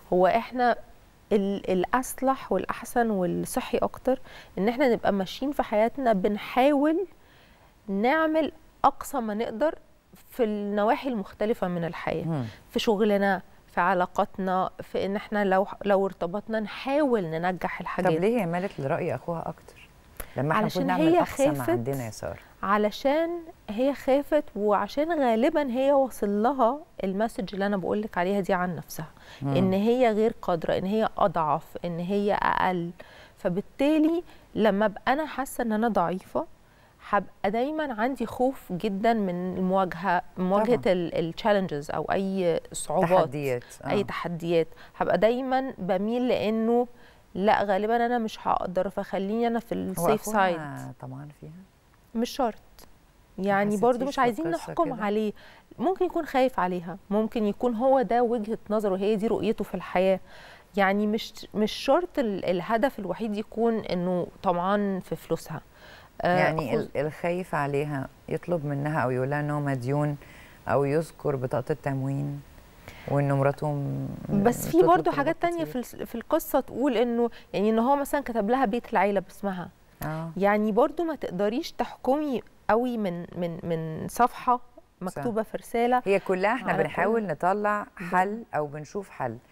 هو احنا ال- الاصلح والاحسن والصحي اكتر ان احنا نبقى ماشيين في حياتنا بنحاول نعمل اقصى ما نقدر في النواحي المختلفه من الحياه مم. في شغلنا في علاقاتنا في ان احنا لو لو ارتبطنا نحاول ننجح طب الحاجات ليه هي مالت لراي اخوها اكتر لما احنا علشان المفروض نعمل هي اقصى ما خافت عندنا يا ساره علشان هي خافت وعشان غالبا هي وصل لها المسج اللي انا بقول لك عليها دي عن نفسها مم. ان هي غير قادره ان هي اضعف ان هي اقل فبالتالي لما ابقى انا حاسه ان انا ضعيفه هبقى دايما عندي خوف جدا من المواجهه مواجهه طبعاً. التشالنجز او اي صعوبات تحديات اي تحديات هبقى دايما بميل لانه لا غالبا انا مش هقدر فخليني انا في هو السيف سايد أخوها طبعا فيها مش شرط يعني حسيتيش برضو مش في عايزين القصة نحكم كده؟ عليه ممكن يكون خايف عليها ممكن يكون هو ده وجهة نظره هي دي رؤيته في الحياة يعني مش مش شرط ال- الهدف الوحيد يكون انه طمعان في فلوسها آه، يعني خص- ال- الخايف عليها يطلب منها او يقول لها ان هو مديون او يذكر بطاقه التموين وانه مراته م- بس في بتطلب برضو طلبات حاجات تانية كتير. في الس- في القصة تقول انه يعني ان هو مثلا كتب لها بيت العيلة باسمها اه يعني برضو ما تقدريش تحكمي قوي من من من صفحة مكتوبة في رسالة هي كلها احنا على كل- بنحاول نطلع حل او بنشوف حل